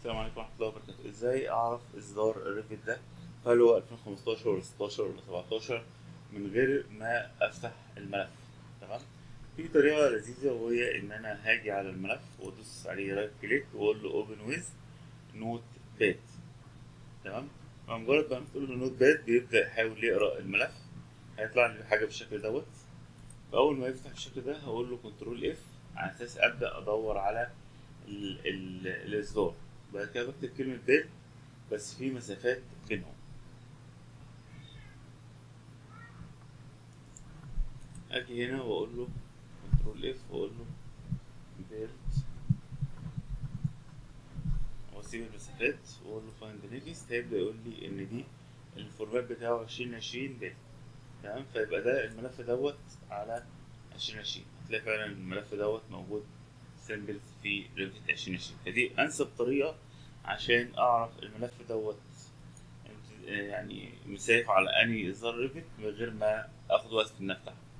السلام عليكم ورحمة الله وبركاته ازاي اعرف اصدار الريفت ده هل هو 2015 ولا 16 ولا 17 من غير ما افتح الملف تمام في طريقة لذيذة وهي ان انا هاجي على الملف وادوس عليه رايت كليك واقول له اوبن ويز نوت باد تمام مجرد ما تقول له نوت باد بيبدأ يحاول يقرا الملف هيطلع لي حاجة بالشكل دوت فاول ما يفتح بالشكل ده هقول له كنترول اف على اساس ابدا ادور على ال ال الاصدار بعد كده بكتب كلمة بيت بس في مسافات بينهم اجي هنا واقول له كنترول اف واقول له بيلت واسيب المسافات واقول له فايند نيكست هيبدا يقول لي ان دي الفورمات بتاعه عشرين عشرين بيت تمام فيبقى ده الملف دوت على عشرين عشرين هتلاقي فعلا الملف دوت موجود سامبلز في ريفت عشرين عشرين فدي انسب طريقة عشان اعرف الملف دوت يعني مسايف على اني اصدار ريفت من غير ما اخد وقت في ان افتحه